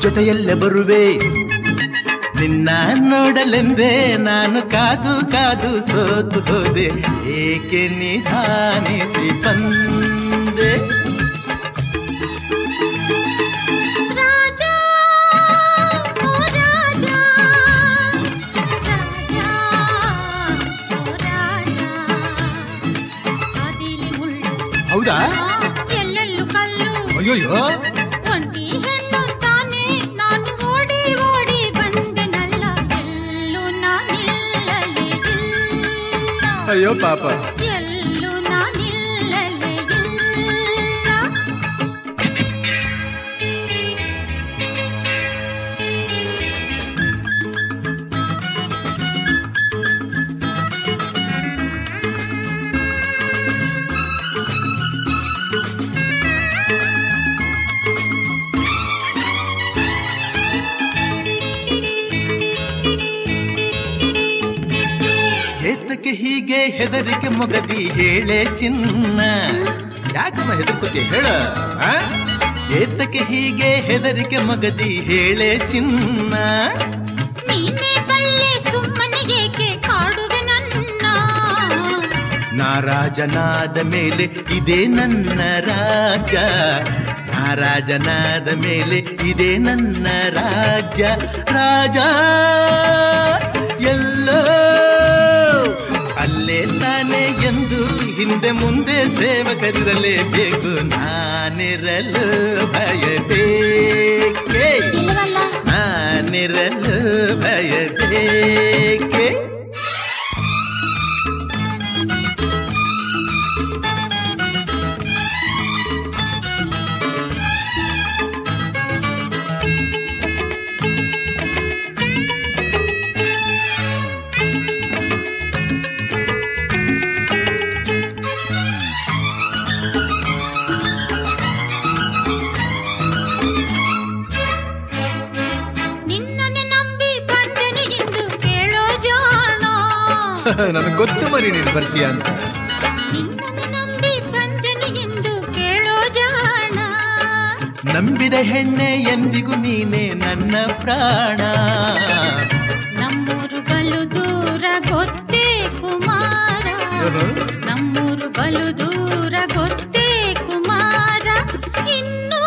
ಜೊತೆಯಲ್ಲೇ ಬರುವೆ ನಿನ್ನ ನೋಡಲೆಂದೇ ನಾನು ಕಾದು ಕಾದು ಸೋತು ಹೋದೆ ಏಕೆ ನಿಧಾನಿಸಿ ಬಂದೆ ರಾಜ ಓ ರಾಜ ರಾಜ ಓ ರಾಜ ಅದಿಲಿ ಮುಳ್ಳು ಹೌದಾ ಎಲ್ಲೆಲ್ಲೂ ಕಲ್ಲು ಅಯ್ಯೋಯ್ಯೋ ಒಂಟಿ ಹೆಣ್ಣು ತಾನೆ ನಾನು ಓಡಿ ಓಡಿ ಬಂದೆನಲ್ಲ ಎಲ್ಲೂ ನಾನಿಲ್ಲಲೇ ಇಲ್ಲ ಅಯ್ಯೋ ಪಾಪ ಎಲ್ಲೂ ನಾನಿಲ್ಲಲೇ ಇಲ್ಲ ಏತಕ್ಕೆ ಹೀಗೆ ಹೆದರಿಕೆ ಮೊಗದಿ ಹೇಳೆ ಚಿನ್ನ ಯಾಕಮ್ಮ ಹೆದರ್ಕೋತಿ ಹೇಳ ಆ? ಏತಕ್ಕೆ ಹೀಗೆ ಹೆದರಿಕೆ ಮಗದಿ ಹೇಳೆ ಚಿನ್ನ ನೀನೇ ಬಲ್ಲೆ ಸುಮ್ಮನೆ ಏಕೆ ಕಾಡುವೆ ನನ್ನ ನಾರಾಜನಾದ ಮೇಲೆ ಇದೇ ನನ್ನ ರಾಜ ನಾರಾಜನಾದ ಮೇಲೆ ಇದೇ ನನ್ನ ರಾಜ್ಯ ರಾಜ ಎಲ್ಲೋ ಅಲ್ಲೇ ತಾನೆ ಎಂದು ಹಿಂದೆ ಮುಂದೆ ಸೇವಕರಿರಲೇಬೇಕು ನಾನಿರಲು ಭಯಬೇಕೆ ಇಲ್ಲವಲ್ಲ ನಾನಿರಲು ಭಯಬೇಕೆ ನಿನ್ನನ್ನೇ ನಂಬಿ ಬಂದೆನು ಎಂದು ಕೇಳೋ ಜಾಣ ನನಗೆ ಗೊತ್ತು ಮರಿ ನೀನು ಬರ್ತೀಯ ಅಂತ ನಿನ್ನನ್ನೇ ನಂಬಿ ಬಂದೆನು ಎಂದು ಕೇಳೋ ಜಾಣ ನಂಬಿದ ಹೆಣ್ಣೆ ಎಂದಿಗೂ ನೀನೆ ನನ್ನ ಪ್ರಾಣ ನಮ್ಮೂರು ಬಲು ದೂರ ಗೊತ್ತೇ ಕುಮಾರ ನಮ್ಮೂರು ಬಲು ದೂರ ಗೊತ್ತೇ ಕುಮಾರ ಇನ್ನು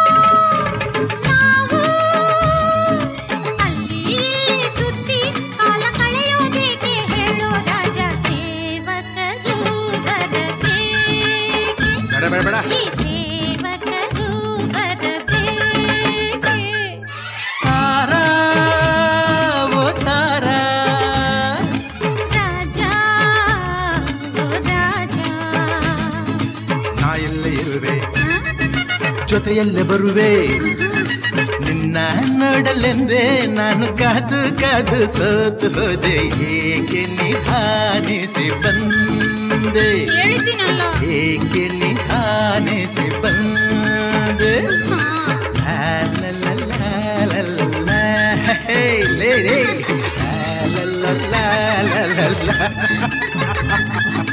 ನಾವು ಅಲ್ಲಿ ಇಲ್ಲಿ ಸುತ್ತಿ ಕಾಲ ಕಳೆಯೋದೇಕೆ ಹೇಳೋ ರಾಜ ಸೇವಕರು ಬರಬೇಕೆ ಬೇಡ ಬೇಡ ಬೇಡ ಈ ಸೇವಕರು ಬರಬೇಕೆ ತಾರ ಓ ತಾರ ರಾಜ ಓ ರಾಜ ನಾ ಎಲ್ಲೇ ಇರುವೆ ಹ? ಜೊತೆಯಲ್ಲೇ ಬರುವೆ ನಿನ್ನ ನೋಡಲೆಂದೇ ನಾನು ಕಾದು ಕಾದು ಸೋತು ಹೋದೆ ಏಕೆ ನಿಧಾನಿಸಿ ಬಂದೆ ಹೇಳಿದ್ದೀನಲ್ಲ ಏಕೆ ನಿಧಾನಿಸಿ ಬಂದೆ ಹಾ. ಲಾ ಲಾ ಲಾ ಲಾ ಲಾ ಲಾ. ಹೇ, ಲೇ, ಲೇ. ಲಾ ಲಾ ಲಾ ಲಾ ಲಾ ಲಾ.